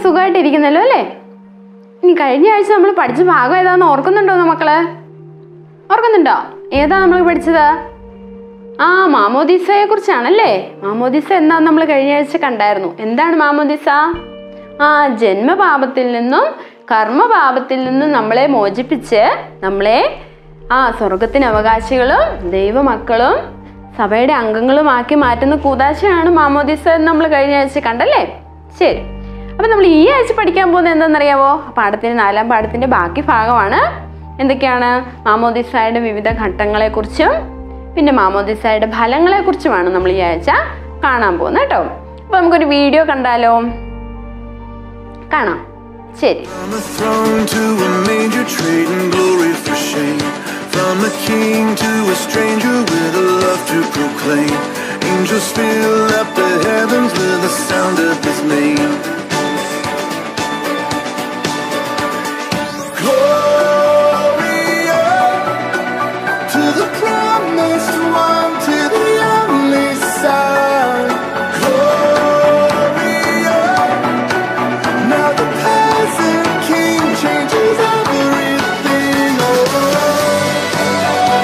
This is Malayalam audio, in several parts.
സുഖമായിട്ടിരിക്കുന്നല്ലോ അല്ലേ ഇനി കഴിഞ്ഞ ആഴ്ച നമ്മൾ പഠിച്ച ഭാഗം ഏതാന്ന് ഓർക്കുന്നുണ്ടോ മക്കള് ഓർക്കുന്നുണ്ടോ ഏതാ നമ്മൾ പഠിച്ചത് ആ മാമോദിസയെ കുറിച്ചാണല്ലേ മാമോദിസ എന്താന്ന് നമ്മൾ കഴിഞ്ഞ ആഴ്ച കണ്ടായിരുന്നു എന്താണ് മാമോദിസ ആ ജന്മപാപത്തിൽ നിന്നും കർമ്മപാപത്തിൽ നിന്നും നമ്മളെ മോചിപ്പിച്ച് നമ്മളെ ആ സ്വർഗത്തിന് അവകാശികളും ദൈവമക്കളും സഭയുടെ അംഗങ്ങളുമാക്കി മാറ്റുന്ന കൂതാശയാണ് മാമോദിസ എന്ന് നമ്മൾ കഴിഞ്ഞ ആഴ്ച കണ്ടല്ലേ ശരി അപ്പൊ നമ്മൾ ഈ ആഴ്ച പഠിക്കാൻ പോകുന്നത് എന്താണെന്നറിയാവോ പാഠത്തിന്റെ നാലാം പാഠത്തിന്റെ ബാക്കി ഭാഗമാണ് എന്തൊക്കെയാണ് മാമോദിസായുടെ വിവിധ ഘട്ടങ്ങളെക്കുറിച്ചും പിന്നെ മാമോദിസായുടെ ഫലങ്ങളെക്കുറിച്ചുമാണ് നമ്മൾ ഈ ആഴ്ച കാണാൻ പോകുന്നത് കേട്ടോ അപ്പൊ നമുക്കൊരു വീഡിയോ കണ്ടാലോ കാണാം ശരി From a throne to a manger, trading glory for shame. From a king to a stranger with a love to proclaim. Angels fill up the heavens with the sound of his name. Gloria to the promised one, to the only Son. Gloria. Now the peasant king changes everything. Oh,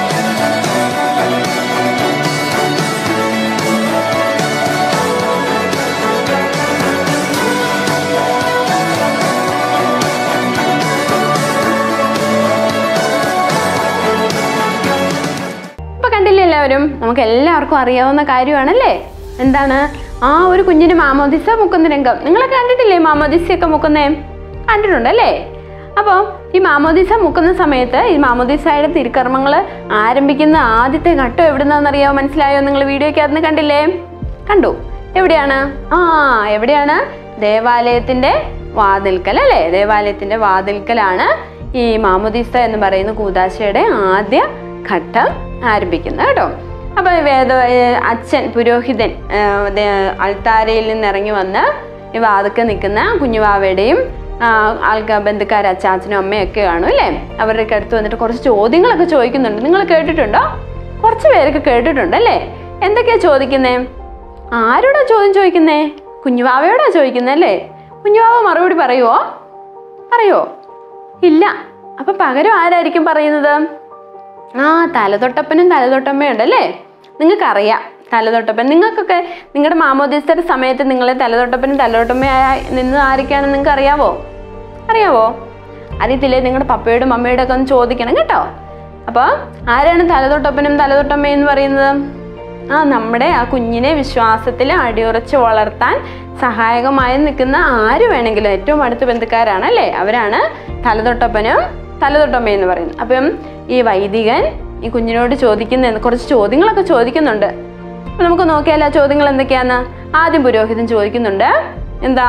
ഇപ്പൊ കണ്ടില്ലേ എല്ലാവരും നമുക്ക് എല്ലാവർക്കും അറിയാവുന്ന കാര്യമാണല്ലേ എന്താണ് ആ ഒരു കുഞ്ഞിന് മാമോദിസ മുക്കുന്ന രംഗം നിങ്ങളൊക്കെ കണ്ടിട്ടില്ലേ മാമോദിസയൊക്കെ മുക്കുന്നേ കണ്ടിട്ടുണ്ടല്ലേ അപ്പോൾ ഈ മാമോദിസ മുക്കുന്ന സമയത്ത് ഈ മാമോദിസയുടെ തിരുക്കർമ്മങ്ങൾ ആരംഭിക്കുന്ന ആദ്യത്തെ ഘട്ടം എവിടുന്നാണെന്നറിയാമോ മനസ്സിലായോ നിങ്ങൾ വീഡിയോയ്ക്കകത്ത് കണ്ടില്ലേ കണ്ടു എവിടെയാണ് ആ എവിടെയാണ് ദേവാലയത്തിന്റെ വാതിൽക്കൽ അല്ലേ ദേവാലയത്തിന്റെ വാതിൽക്കലാണ് ഈ മാമോദിസ എന്ന് പറയുന്ന കൂതാശയുടെ ആദ്യ ഘട്ടം ആരംഭിക്കുന്നത് കേട്ടോ അപ്പൊ വേദ ഏർ അച്ഛൻ പുരോഹിതൻ ഏർ ദേ- അൾത്താരയിൽ നിന്ന് ഇറങ്ങി വന്ന് ഈ വാതുക്കെ നിൽക്കുന്ന കുഞ്ഞുവാവയുടെയും ആൾക്കാർ ബന്ധുക്കാർ അച്ചാച്ചനും അമ്മയും ഒക്കെ കാണും അല്ലേ അവരുടെയൊക്കെ അടുത്ത് വന്നിട്ട് കുറച്ച് ചോദ്യങ്ങളൊക്കെ ചോദിക്കുന്നുണ്ട് നിങ്ങൾ കേട്ടിട്ടുണ്ടോ കുറച്ച് പേരൊക്കെ കേട്ടിട്ടുണ്ട് അല്ലേ എന്തൊക്കെയാ ചോദിക്കുന്നേ ആരോടാ ചോദ്യം ചോദിക്കുന്നേ കുഞ്ഞുവാവയോടാ ചോദിക്കുന്നേ അല്ലേ കുഞ്ഞുവാവ മറുപടി പറയുവോ പറയോ ഇല്ല അപ്പൊ പകരം ആരായിരിക്കും പറയുന്നത് ആ തലതൊട്ടപ്പനും തലതൊട്ടമ്മയും ഉണ്ടല്ലേ നിങ്ങൾക്കറിയാം തലതൊട്ടപ്പൻ നിങ്ങൾക്കൊക്കെ നിങ്ങളുടെ മാമോദിസയുടെ സമയത്ത് നിങ്ങളെ തലതൊട്ടപ്പനും തലതൊട്ടമ്മയായി നിന്ന് ആരൊക്കെയാണെന്ന് നിങ്ങൾക്ക് അറിയാവോ അറിയാവോ അറിയത്തില്ലേ നിങ്ങളുടെ പപ്പയോടും മമ്മയോടും ഒക്കെ ഒന്ന് ചോദിക്കണം കേട്ടോ അപ്പോൾ ആരാണ് തലതൊട്ടപ്പനും തലതൊട്ടമ്മയും എന്ന് പറയുന്നത് ആ നമ്മുടെ ആ കുഞ്ഞിനെ വിശ്വാസത്തിൽ അടിയുറച്ച് വളർത്താൻ സഹായകമായി നിൽക്കുന്ന ആര് വേണമെങ്കിലും ഏറ്റവും അടുത്ത ബന്ധുക്കാരാണ് അല്ലേ അവരാണ് തലതൊട്ടപ്പനും തലതൊട്ടമ്മയും എന്ന് പറയുന്നത് അപ്പം ഈ വൈദികൻ ഈ കുഞ്ഞിനോട് ചോദിക്കുന്ന കുറച്ച് ചോദ്യങ്ങളൊക്കെ ചോദിക്കുന്നുണ്ട് അപ്പൊ നമുക്ക് നോക്കിയാലോ ആ ചോദ്യങ്ങൾ എന്തൊക്കെയാന്ന് ആദ്യം പുരോഹിതൻ ചോദിക്കുന്നുണ്ട് എന്താ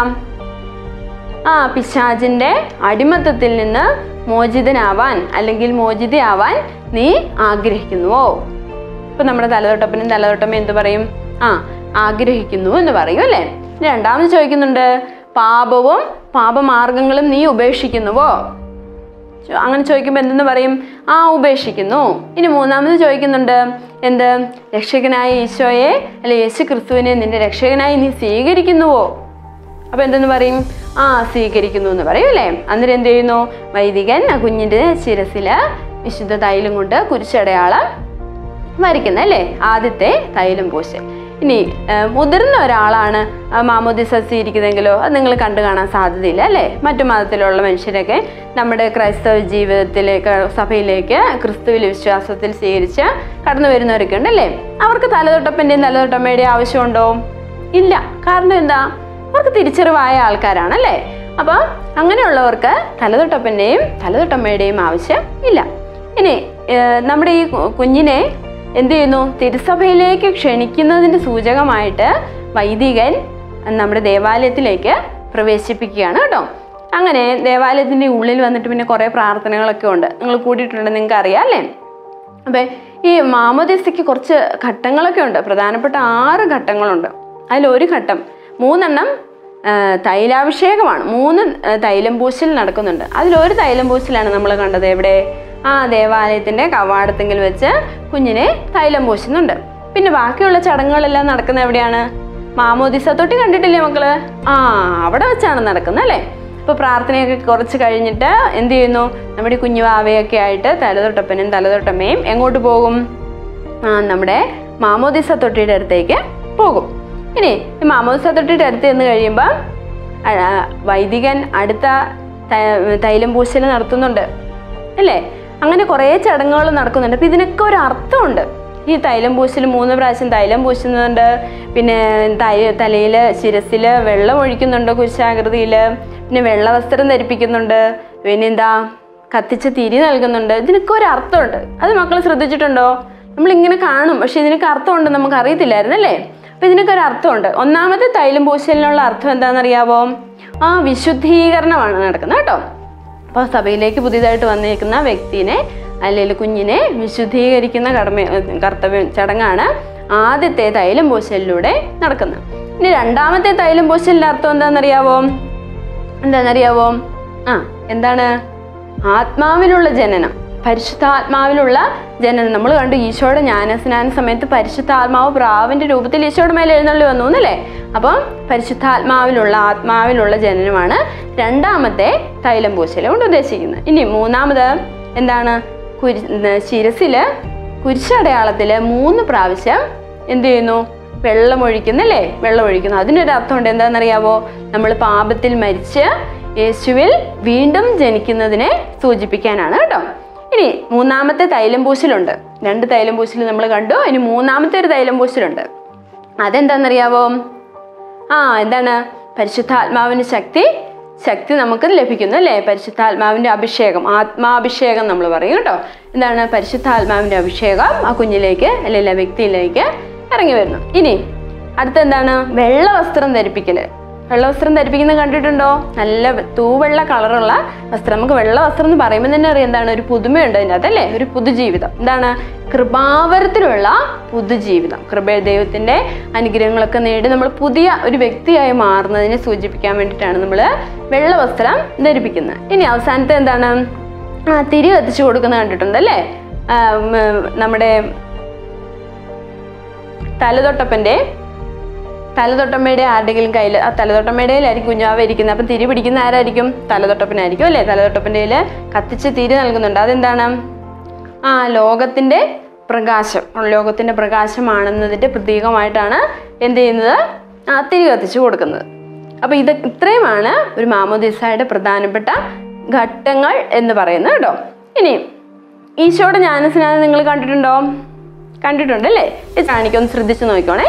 ആ പിശാചിന്റെ അടിമത്തത്തിൽ നിന്ന് മോചിതനാവാൻ അല്ലെങ്കിൽ മോചിതയാവാൻ നീ ആഗ്രഹിക്കുന്നുവോ ഇപ്പൊ നമ്മുടെ തലതൊട്ടപ്പനും തലതൊട്ടമ്മയും എന്ത് പറയും ആ ആഗ്രഹിക്കുന്നു എന്ന് പറയും അല്ലേ രണ്ടാമത് ചോദിക്കുന്നുണ്ട് പാപവും പാപമാർഗങ്ങളും നീ ഉപേക്ഷിക്കുന്നുവോ ചോ- അങ്ങനെ ചോദിക്കുമ്പോൾ എന്തെന്ന് പറയും ആ ഉപേക്ഷിക്കുന്നു ഇനി മൂന്നാമത് ചോദിക്കുന്നുണ്ട് എന്ത് രക്ഷകനായ ഈശോയെ അല്ലെ യേശു ക്രിസ്തുവിനെ നിന്റെ രക്ഷകനായി നീ സ്വീകരിക്കുന്നുവോ അപ്പൊ എന്തെന്ന് പറയും ആ സ്വീകരിക്കുന്നു എന്ന് പറയും അല്ലേ അന്നേരം എന്ത് ചെയ്യുന്നു വൈദികൻ ആ കുഞ്ഞിന്റെ ശിരസില് വിശുദ്ധ തൈലം കൊണ്ട് കുരിശടയാളം വരയ്ക്കുന്നത് അല്ലേ ആദ്യത്തെ തൈലം പൂശ് ഇനി ആ, മുതിർന്ന ഒരാളാണ് ആ, മാമോദിസ സ്വീകരിക്കുന്നതെങ്കിലോ അത് നിങ്ങൾ കണ്ടു കാണാൻ സാധ്യതയില്ല അല്ലേ മറ്റു മതത്തിലുള്ള മനുഷ്യരൊക്കെ നമ്മുടെ ക്രൈസ്തവ ജീവിതത്തിലേക്ക് സഭയിലേക്ക് ക്രിസ്തുവിൽ വിശ്വാസത്തിൽ സ്വീകരിച്ച് കടന്നു വരുന്നവരൊക്കെ ഉണ്ടല്ലേ അവർക്ക് തലതൊട്ടപ്പൻ്റെയും തലതൊട്ടമ്മയുടെയും ആവശ്യമുണ്ടോ ഇല്ല കാരണം എന്താ അവർക്ക് തിരിച്ചറിവായ ആൾക്കാരാണല്ലേ അപ്പോൾ അങ്ങനെയുള്ളവർക്ക് തലതൊട്ടപ്പൻ്റെയും തലതൊട്ടമ്മയുടെയും ആവശ്യം ഇല്ല ഇനി ഏർ, നമ്മുടെ ഈ കു- കുഞ്ഞിനെ എന്ത് ചെയ്യുന്നു തിരുസഭയിലേക്ക് ക്ഷണിക്കുന്നതിന്റെ സൂചകമായിട്ട് വൈദികൻ നമ്മുടെ ദേവാലയത്തിലേക്ക് പ്രവേശിപ്പിക്കുകയാണ് കേട്ടോ അങ്ങനെ ദേവാലയത്തിന്റെ ഉള്ളിൽ വന്നിട്ട് പിന്നെ കുറേ പ്രാർത്ഥനകളൊക്കെ ഉണ്ട് നിങ്ങൾ കൂടിയിട്ടുണ്ട് നിങ്ങൾക്ക് അറിയാം അല്ലേ അപ്പൊ ഈ മാമോദിസയ്ക്ക് കുറച്ച് ഘട്ടങ്ങളൊക്കെ ഉണ്ട് പ്രധാനപ്പെട്ട ആറ് ഘട്ടങ്ങളുണ്ട് അതിലൊരു ഘട്ടം മൂന്നെണ്ണം ആ, തൈലാഭിഷേകമാണ് മൂന്ന് ആ, തൈലം പൂശൽ നടക്കുന്നുണ്ട് അതിലൊരു തൈലം പൂശലാണ് നമ്മൾ കണ്ടത് എവിടെ ആ ദേവാലയത്തിന്റെ കവാടത്തെങ്കിൽ വെച്ച് കുഞ്ഞിനെ തൈലം പൂശുന്നുണ്ട് പിന്നെ ബാക്കിയുള്ള ചടങ്ങുകളെല്ലാം നടക്കുന്നത് എവിടെയാണ് മാമോദിസ തൊട്ടി കണ്ടിട്ടില്ലേ മക്കള് ആ അവിടെ വെച്ചാണ് നടക്കുന്നത് അല്ലേ അപ്പോൾ പ്രാർത്ഥനയൊക്കെ കുറച്ച് കഴിഞ്ഞിട്ട് എന്ത് ചെയ്യുന്നു നമ്മുടെ ഈ കുഞ്ഞു വാവയൊക്കെ ആയിട്ട് തലതൊട്ടപ്പനും തലതൊട്ടമ്മയും എങ്ങോട്ട് പോകും ആ നമ്മുടെ മാമോദിസ തൊട്ടിയുടെ അടുത്തേക്ക് പോകും ഇനി ഈ മാമോദിസ തൊട്ടിയുടെ അടുത്ത് ചെന്ന് കഴിയുമ്പോൾ ആ, വൈദികൻ അടുത്ത ത- തൈലം പൂശൽ നടത്തുന്നുണ്ട് അല്ലേ അങ്ങനെ കുറേ ചടങ്ങുകൾ നടക്കുന്നുണ്ട് അപ്പം ഇതിനൊക്കെ ഒരു അർത്ഥമുണ്ട് ഈ തൈലം പൂശൽ മൂന്ന് പ്രാവശ്യം തൈലം പൂശുന്നുണ്ട് പിന്നെ തൈ തലയിൽ ശിരസിൽ വെള്ളം ഒഴിക്കുന്നുണ്ട് കുരിശാകൃതിയിൽ പിന്നെ വെള്ള വസ്ത്രം ധരിപ്പിക്കുന്നുണ്ട് പിന്നെ എന്താ കത്തിച്ച തിരി നൽകുന്നുണ്ട് ഇതിനൊക്കെ ഒരു അർത്ഥമുണ്ട് അത് മക്കൾ ശ്രദ്ധിച്ചിട്ടുണ്ടോ നമ്മളിങ്ങനെ കാണും പക്ഷെ ഇതിനൊക്കെ അർത്ഥമുണ്ട് നമുക്ക് അറിയത്തില്ലായിരുന്നു അല്ലേ അപ്പം ഇതിനൊക്കെ ഒരു അർത്ഥമുണ്ട് ഒന്നാമത്തെ തൈലം പൂശലിനുള്ള അർത്ഥം എന്താണെന്നറിയാവോ ആ വിശുദ്ധീകരണമാണ് നടക്കുന്നത് കേട്ടോ അപ്പോൾ സഭയിലേക്ക് പുതിയതായിട്ട് വന്നിരിക്കുന്ന വ്യക്തിനെ അല്ലെങ്കിൽ കുഞ്ഞിനെ വിശുദ്ധീകരിക്കുന്ന കടമ കർത്തവ്യം ചടങ്ങാണ് ആദ്യത്തെ തൈലം പൂശലിലൂടെ നടക്കുന്നത് ഇനി രണ്ടാമത്തെ തൈലം പൂശലിൻ്റെ അർത്ഥം എന്താണെന്നറിയാവോ എന്താണെന്നറിയാവോ ആ എന്താണ് ആത്മാവിലുള്ള ജനനം പരിശുദ്ധാത്മാവിലുള്ള ജനനം നമ്മൾ കണ്ടു ഈശോയുടെ ജ്ഞാനസ്നാന സമയത്ത് പരിശുദ്ധാത്മാവ് പ്രാവിന്റെ രൂപത്തിൽ ഈശോയുടെ മേലെ എഴുന്നള്ളി വന്നു എന്നല്ലേ അപ്പം പരിശുദ്ധാത്മാവിലുള്ള ആത്മാവിലുള്ള ജനനമാണ് രണ്ടാമത്തെ തൈലം പൂശല കൊണ്ട് ഉദ്ദേശിക്കുന്നത് ഇനി മൂന്നാമത് എന്താണ് കുരി ശിരസില് കുരിശടയാളത്തില് മൂന്ന് പ്രാവശ്യം എന്ത് ചെയ്യുന്നു വെള്ളം ഒഴിക്കുന്നല്ലേ വെള്ളം ഒഴിക്കുന്നു അതിനൊരു അർത്ഥമുണ്ട് എന്താണെന്നറിയാവോ നമ്മൾ പാപത്തിൽ മരിച്ച് യേശുവിൽ വീണ്ടും ജനിക്കുന്നതിനെ സൂചിപ്പിക്കാനാണ് കേട്ടോ ഇനി മൂന്നാമത്തെ തൈലം പൂശലുണ്ട് രണ്ട് തൈലം പൂശൽ നമ്മൾ കണ്ടു ഇനി മൂന്നാമത്തെ ഒരു തൈലം പൂശലുണ്ട് അതെന്താണെന്നറിയാവോ ആ എന്താണ് പരിശുദ്ധാത്മാവിൻ്റെ ശക്തി ശക്തി നമുക്ക് ലഭിക്കുന്നു അല്ലേ പരിശുദ്ധാത്മാവിൻ്റെ അഭിഷേകം ആത്മാഭിഷേകം നമ്മൾ പറയും കേട്ടോ എന്താണ് പരിശുദ്ധാത്മാവിൻ്റെ അഭിഷേകം ആ കുഞ്ഞിലേക്ക് അല്ലെങ്കിൽ ആ വ്യക്തിയിലേക്ക് ഇറങ്ങി വരുന്നു ഇനി അടുത്ത എന്താണ് വെള്ള വസ്ത്രം ധരിപ്പിക്കല് വെള്ള വസ്ത്രം ധരിപ്പിക്കുന്നത് കണ്ടിട്ടുണ്ടോ നല്ല വെ- തൂവെള്ള കളറുള്ള വസ്ത്രം നമുക്ക് വെള്ള വസ്ത്രം എന്ന് പറയുമ്പോൾ തന്നെ അറിയാം എന്താണ് ഒരു പുതുമയുണ്ട് അതിൻ്റെ അതല്ലേ ഒരു പുതുജീവിതം എന്താണ് കൃപാവരത്തിലുള്ള പുതുജീവിതം കൃപ ദൈവത്തിൻ്റെ അനുഗ്രഹങ്ങളൊക്കെ നേടി നമ്മൾ പുതിയ ഒരു വ്യക്തിയായി മാറുന്നതിനെ സൂചിപ്പിക്കാൻ വേണ്ടിയിട്ടാണ് നമ്മൾ വെള്ള വസ്ത്രം ധരിപ്പിക്കുന്നത് ഇനി അവസാനത്തെ എന്താണ് ആ തിരി കത്തിച്ചു കൊടുക്കുന്നത് കണ്ടിട്ടുണ്ട് അല്ലേ ആ, ഉം, നമ്മുടെ തലതൊട്ടപ്പൻ്റെ തലതൊട്ടമ്മയുടെ ആരുടെങ്കിലും കയ്യിൽ ആ തലതൊട്ടമ്മയുടെ കയ്യിലായിരിക്കും കുഞ്ഞാവ ഇരിക്കുന്നത് അപ്പം തിരി പിടിക്കുന്ന ആരായിരിക്കും തലതൊട്ടപ്പനായിരിക്കും അല്ലേ തലതൊട്ടപ്പൻ്റെ കയ്യിൽ കത്തിച്ച് തിരി നൽകുന്നുണ്ട് അതെന്താണ് ആ ലോകത്തിൻ്റെ പ്രകാശം ലോകത്തിൻ്റെ പ്രകാശമാണെന്നതിൻ്റെ പ്രതീകമായിട്ടാണ് എന്ത് ചെയ്യുന്നത് ആ തിരി കത്തിച്ച് കൊടുക്കുന്നത് അപ്പോൾ ഇത് ഇത്രയുമാണ് ഒരു മാമോദിസയുടെ പ്രധാനപ്പെട്ട ഘട്ടങ്ങൾ എന്ന് പറയുന്നത് കേട്ടോ ഇനി ഈശോയുടെ ജ്ഞാനസ്നാനം നിങ്ങൾ കണ്ടിട്ടുണ്ടോ കണ്ടിട്ടുണ്ടല്ലേ ഇത് കാണിക്കൊന്ന് ശ്രദ്ധിച്ച് നോക്കിക്കോണേ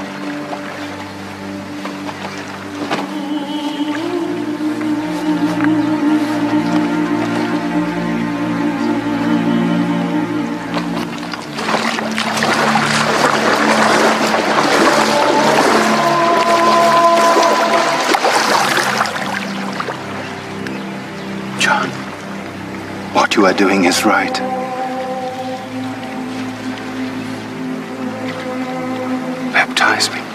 John, what you are doing is right. Baptize me.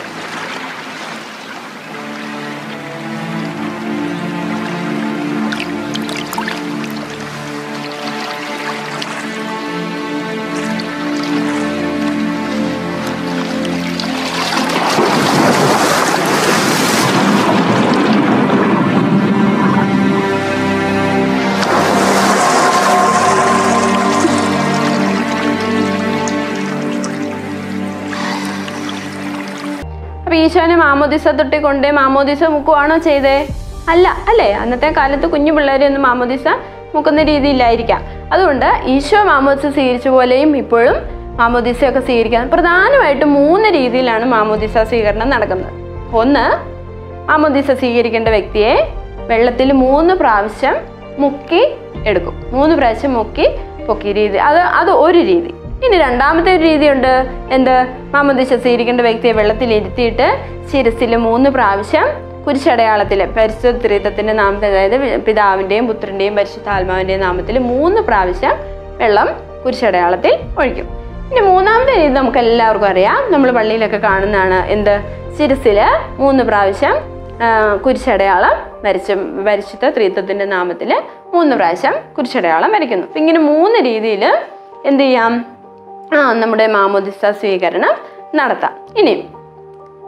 അപ്പൊ ഈശോനെ മാമോദിസ തൊട്ടി കൊണ്ട് മാമോദിസ മുക്കുവാണോ ചെയ്തേ അല്ല അല്ലേ അന്നത്തെ കാലത്ത് കുഞ്ഞു പിള്ളേരൊന്നും മാമോദിസ മുക്കുന്ന രീതിയില്ലായിരിക്കാം അതുകൊണ്ട് ഈശോ മാമോദിസ സ്വീകരിച്ച പോലെയും ഇപ്പോഴും മാമോദിസയൊക്കെ സ്വീകരിക്കാം പ്രധാനമായിട്ടും മൂന്ന് രീതിയിലാണ് മാമോദിസ സ്വീകരണം നടക്കുന്നത് ഒന്ന് മാമോദിസ സ്വീകരിക്കേണ്ട വ്യക്തിയെ വെള്ളത്തിൽ മൂന്ന് പ്രാവശ്യം മുക്കി എടുക്കും മൂന്ന് പ്രാവശ്യം മുക്കി പൊക്കി രീതി അത് അത് ഒരു രീതി ഇനി രണ്ടാമത്തെ ഒരു രീതിയുണ്ട് എന്ത് മാമോദിസ സ്വീകരിക്കേണ്ട വ്യക്തിയെ വെള്ളത്തിൽ ഇരുത്തിയിട്ട് ശിരസിൽ മൂന്ന് പ്രാവശ്യം കുരിശടയാളത്തിൽ പരിശുദ്ധ ത്രിത്വത്തിന്റെ നാമത്തിൽ അതായത് പിതാവിന്റെയും പുത്രന്റെയും പരിശുദ്ധാത്മാവിന്റെയും നാമത്തിൽ മൂന്ന് പ്രാവശ്യം വെള്ളം കുരിശടയാളത്തിൽ ഒഴിക്കും ഇനി മൂന്നാമത്തെ രീതി നമുക്ക് എല്ലാവർക്കും അറിയാം നമ്മൾ പള്ളിയിലൊക്കെ കാണുന്നതാണ് എന്ത് ശിരസിൽ മൂന്ന് പ്രാവശ്യം ആ, കുരിശടയാളം വരച്ച് പരിശുദ്ധ ത്രിത്വത്തിന്റെ നാമത്തിൽ മൂന്ന് പ്രാവശ്യം കുരിശടയാളം വരയ്ക്കുന്നു അപ്പൊ ഇങ്ങനെ മൂന്ന് രീതിയിൽ എന്ത് ചെയ്യാം ആ നമ്മുടെ മാമോദിസ സ്വീകരണം നടത്താം ഇനി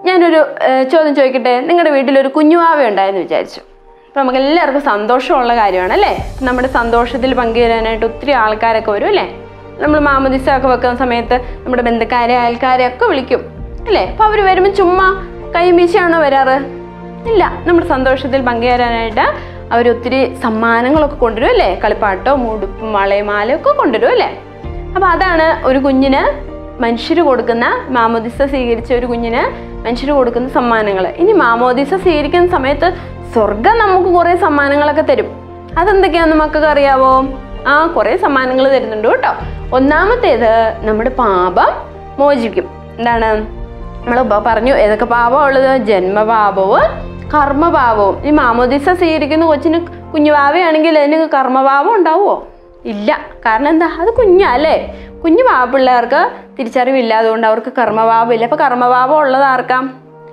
ഞാനൊരു ഏഹ്, ചോദ്യം ചോദിക്കട്ടെ നിങ്ങളുടെ വീട്ടിലൊരു കുഞ്ഞുവാവ ഉണ്ടായെന്ന് വിചാരിച്ചു അപ്പം നമുക്ക് എല്ലാവർക്കും സന്തോഷമുള്ള കാര്യമാണ് അല്ലേ നമ്മുടെ സന്തോഷത്തിൽ പങ്കുചേരാനായിട്ട് ഒത്തിരി ആൾക്കാരൊക്കെ വരും അല്ലേ നമ്മൾ മാമദിസ ഒക്കെ വെക്കുന്ന സമയത്ത് നമ്മുടെ ബന്ധുക്കാരെ അയൽക്കാരെ ഒക്കെ വിളിക്കും അല്ലേ അപ്പോൾ അവർ വരുമ്പോൾ ചുമ്മാ കൈ വീശിയാണോ വരാറ് ഇല്ല നമ്മുടെ സന്തോഷത്തിൽ പങ്കുചേരാനായിട്ട് അവർ ഒത്തിരി സമ്മാനങ്ങളൊക്കെ കൊണ്ടുവരും അല്ലേ കളിപ്പാട്ടോ മുടുപ്പും വളയും മാലയും ഒക്കെ കൊണ്ടുവരും അല്ലേ അപ്പോൾ അതാണ് ഒരു കുഞ്ഞിന് മനുഷ്യർ കൊടുക്കുന്ന മാമോദിസ സ്വീകരിച്ച ഒരു കുഞ്ഞിന് മനുഷ്യർ കൊടുക്കുന്ന സമ്മാനങ്ങൾ ഇനി മാമോദിസ സ്വീകരിക്കുന്ന സമയത്ത് സ്വർഗം നമുക്ക് കുറേ സമ്മാനങ്ങളൊക്കെ തരും അതെന്തൊക്കെയാണെന്ന് മക്കൾക്ക് അറിയാവോ ആ കുറേ സമ്മാനങ്ങൾ തരുന്നുണ്ട് കേട്ടോ ഒന്നാമത്തേത് നമ്മുടെ പാപം മോചിക്കും എന്താണ് നമ്മൾ പറഞ്ഞു ഏതൊക്കെ പാപമാണ് ഉള്ളത് ജന്മപാപവും കർമ്മപാപവും ഈ മാമോദിസ സ്വീകരിക്കുന്ന കൊച്ചിന് കുഞ്ഞു പാവയാണെങ്കിൽ അതിന് കർമ്മപാപം ഉണ്ടാവുമോ ഇല്ല കാരണം എന്താ അത് കുഞ്ഞാ അല്ലേ കുഞ്ഞു പാവ പിള്ളേർക്ക് തിരിച്ചറിവില്ലാതുകൊണ്ട് അവർക്ക് കർമ്മപാപം ഇല്ല അപ്പൊ കർമ്മപാപം ഉള്ളത് ആർക്കാം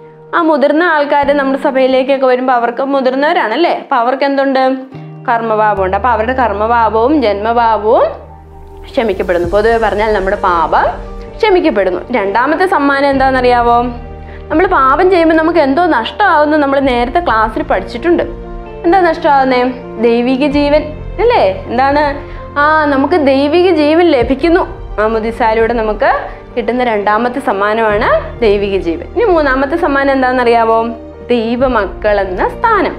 ആ മുതിർന്ന ആൾക്കാർ നമ്മുടെ സഭയിലേക്കൊക്കെ വരുമ്പോൾ അവർക്ക് മുതിർന്നവരാണല്ലേ അപ്പൊ അവർക്ക് എന്തുണ്ട് കർമ്മപാപമുണ്ട് അപ്പൊ അവരുടെ കർമ്മപാപവും ജന്മപാപവും ക്ഷമിക്കപ്പെടുന്നു പൊതുവെ പറഞ്ഞാൽ നമ്മുടെ പാപം ക്ഷമിക്കപ്പെടുന്നു രണ്ടാമത്തെ സമ്മാനം എന്താണെന്നറിയാവോ നമ്മൾ പാപം ചെയ്യുമ്പോൾ നമുക്ക് എന്തോ നഷ്ടമാകുന്നു നമ്മൾ നേരത്തെ ക്ലാസ്സിൽ പഠിച്ചിട്ടുണ്ട് എന്താ നഷ്ടമാകുന്നേ ദൈവിക ജീവൻ അല്ലേ എന്താണ് ആ നമുക്ക് ദൈവിക ജീവൻ ലഭിക്കുന്നു മാമുദിസാലൂടെ നമുക്ക് കിട്ടുന്ന രണ്ടാമത്തെ സമ്മാനമാണ് ദൈവിക ജീവൻ ഇനി മൂന്നാമത്തെ സമ്മാനം എന്താണെന്നറിയാവോ ദൈവമക്കൾ എന്ന സ്ഥാനം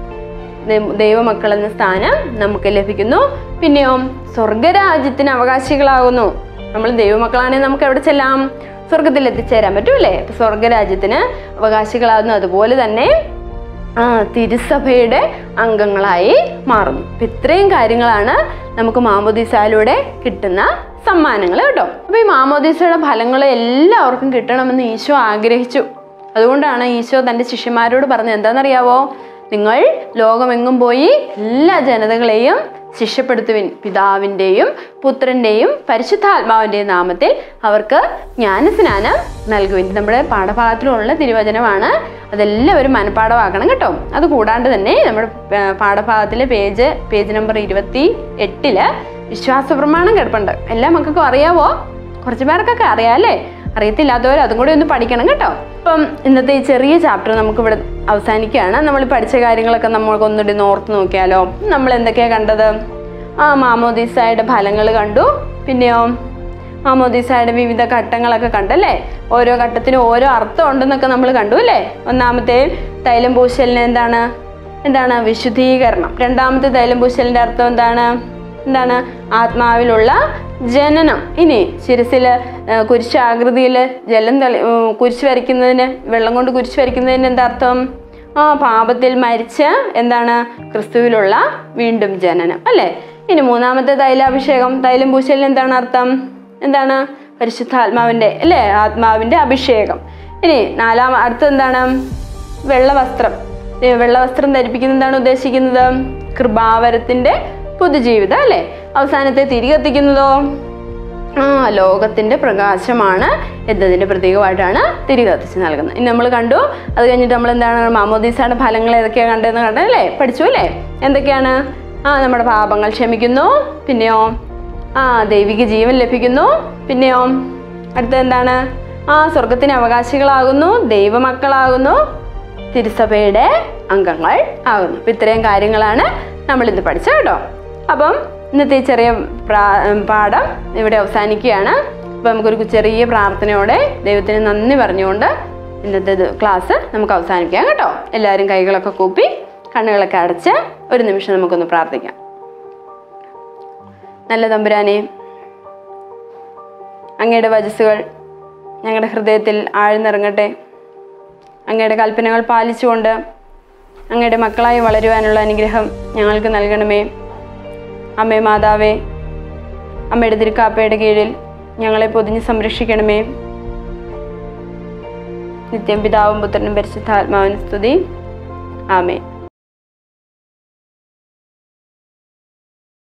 ദൈവ- ദൈവമക്കൾ എന്ന സ്ഥാനം നമുക്ക് ലഭിക്കുന്നു പിന്നെയോ സ്വർഗരാജ്യത്തിന് അവകാശികളാകുന്നു നമ്മൾ ദൈവമക്കളാണെങ്കിൽ നമുക്ക് എവിടെ ചെല്ലാം സ്വർഗത്തിൽ എത്തിച്ചേരാൻ പറ്റൂലേ അപ്പൊ സ്വർഗരാജ്യത്തിന് അവകാശികളാകുന്നു അതുപോലെ തന്നെ ആ തിരുസഭയുടെ അംഗങ്ങളായി മാറുന്നു അപ്പൊ ഇത്രയും കാര്യങ്ങളാണ് നമുക്ക് മാമോദീസയിലൂടെ കിട്ടുന്ന സമ്മാനങ്ങൾ കേട്ടോ അപ്പൊ ഈ മാമോദീസയുടെ ഫലങ്ങൾ എല്ലാവർക്കും കിട്ടണമെന്ന് ഈശോ ആഗ്രഹിച്ചു അതുകൊണ്ടാണ് ഈശോ തൻ്റെ ശിഷ്യന്മാരോട് പറഞ്ഞത് എന്താണെന്നറിയാവോ നിങ്ങൾ ലോകമെങ്ങും പോയി എല്ലാ ജനതകളെയും ശിഷ്യപ്പെടുത്തുവിൻ പിതാവിൻ്റെയും പുത്രൻ്റെയും പരിശുദ്ധാത്മാവിൻ്റെയും നാമത്തിൽ അവർക്ക് ജ്ഞാനസ്നാനം നൽകുവിൻ നമ്മുടെ പാഠഭാഗത്തിലുള്ള തിരുവചനമാണ് അതെല്ലാവരും മനഃപ്പാഠമാക്കണം കേട്ടോ അത് കൂടാണ്ട് തന്നെ നമ്മുടെ ആ, പാഠഭാഗത്തിലെ പേജ് പേജ് നമ്പർ ഇരുപത്തി എട്ടില് വിശ്വാസ പ്രമാണം കിടപ്പുണ്ട് എല്ലാ മക്കൾക്കും അറിയാവോ കുറച്ച് പേർക്കൊക്കെ അറിയാം അല്ലേ അറിയത്തില്ലാത്തവർ അതും കൂടി ഒന്ന് പഠിക്കണം കേട്ടോ അപ്പം ഇന്നത്തെ ഈ ചെറിയ ചാപ്റ്റർ നമുക്ക് ഇവിടെ അവസാനിക്കുകയാണ് നമ്മൾ പഠിച്ച കാര്യങ്ങളൊക്കെ നമ്മൾക്ക് ഒന്നുകൂടി ഒന്ന് ഓർത്ത് നോക്കിയാലോ നമ്മൾ എന്തൊക്കെയാ കണ്ടത് ആ മാമോദീസായുടെ ഫലങ്ങൾ കണ്ടു പിന്നെയോ മാമോദീസായുടെ വിവിധ ഘട്ടങ്ങളൊക്കെ കണ്ടല്ലേ ഓരോ ഘട്ടത്തിനും ഓരോ അർത്ഥം ഉണ്ടെന്നൊക്കെ നമ്മൾ കണ്ടു അല്ലേ ഒന്നാമത്തെ തൈലം പൂശലിന് എന്താണ് എന്താണ് വിശുദ്ധീകരണം രണ്ടാമത്തെ തൈലം പൂശലിന്റെ അർത്ഥം എന്താണ് എന്താണ് ആത്മാവിലുള്ള ജനനം ഇനി ശിരസിൽ കുരിശാകൃതിയിൽ ജലം തളി ഉം, കുരിശ് വരയ്ക്കുന്നതിന് വെള്ളം കൊണ്ട് കുരിശ് വരയ്ക്കുന്നതിന് എന്താ അർത്ഥം ആ പാപത്തിൽ മരിച്ച എന്താണ് ക്രിസ്തുവിലുള്ള വീണ്ടും ജനനം അല്ലേ ഇനി മൂന്നാമത്തെ തൈലാഭിഷേകം തൈലം പൂശലിന് എന്താണ് അർത്ഥം എന്താണ് പരിശുദ്ധാത്മാവിൻ്റെ അല്ലേ ആത്മാവിൻ്റെ അഭിഷേകം ഇനി നാലാം അടുത്ത എന്താണ് വെള്ളവസ്ത്രം ഏ, വെള്ളവസ്ത്രം ധരിപ്പിക്കുന്ന എന്താണ് ഉദ്ദേശിക്കുന്നത് കൃപാവരത്തിന്റെ പുതുജീവിതം അല്ലേ അവസാനത്തെ തിരി കത്തിക്കുന്നതോ ആ ലോകത്തിന്റെ പ്രകാശമാണ് എന്നതിന്റെ പ്രതീകമായിട്ടാണ് തിരി കത്തിച്ച് നൽകുന്നത് ഇനി നമ്മൾ കണ്ടു അത് കഴിഞ്ഞിട്ട് നമ്മൾ എന്താണ് മാമോദീസയുടെ ഫലങ്ങൾ ഏതൊക്കെയാണ് കണ്ടതെന്ന് കണ്ടല്ലേ പഠിച്ചു അല്ലേ എന്തൊക്കെയാണ് ആ നമ്മുടെ പാപങ്ങൾ ക്ഷമിക്കുന്നു പിന്നെയോ ആ ദൈവിക ജീവൻ ലഭിക്കുന്നു പിന്നെയോ അടുത്തത് എന്താണ് ആ സ്വർഗത്തിന് അവകാശികളാകുന്നു ദൈവമക്കളാകുന്നു തിരുസഭയുടെ അംഗങ്ങൾ ആകുന്നു അപ്പം ഇത്രയും കാര്യങ്ങളാണ് നമ്മൾ ഇന്ന് പഠിച്ചത് കേട്ടോ അപ്പം ഇന്നത്തെ ഈ ചെറിയ പ്രാ- ഉം, പാഠം ഇവിടെ അവസാനിക്കുകയാണ് അപ്പം നമുക്കൊരു ചെറിയ പ്രാർത്ഥനയോടെ ദൈവത്തിന് നന്ദി പറഞ്ഞുകൊണ്ട് ഇന്നത്തെ ഇത് ക്ലാസ് നമുക്ക് അവസാനിക്കാം കേട്ടോ എല്ലാവരും കൈകളൊക്കെ കൂപ്പി കണ്ണുകളൊക്കെ അടച്ച് ഒരു നിമിഷം നമുക്കൊന്ന് പ്രാർത്ഥിക്കാം നല്ല തമ്പുരാനെ അങ്ങയുടെ വചസ്സുകൾ ഞങ്ങളുടെ ഹൃദയത്തിൽ ആഴ്ന്നിറങ്ങട്ടെ അങ്ങയുടെ കൽപ്പനകൾ പാലിച്ചുകൊണ്ട് അങ്ങയുടെ മക്കളായി വളരുവാനുള്ള അനുഗ്രഹം ഞങ്ങൾക്ക് നൽകണമേ അമ്മേ മാതാവേ അമ്മയുടെ തിരുക്കാപ്പയുടെ കീഴിൽ ഞങ്ങളെ പൊതിഞ്ഞ് സംരക്ഷിക്കണമേ നിത്യം പിതാവും പുത്രനും പരിശുദ്ധാത്മാവിന് സ്തുതി ആമേ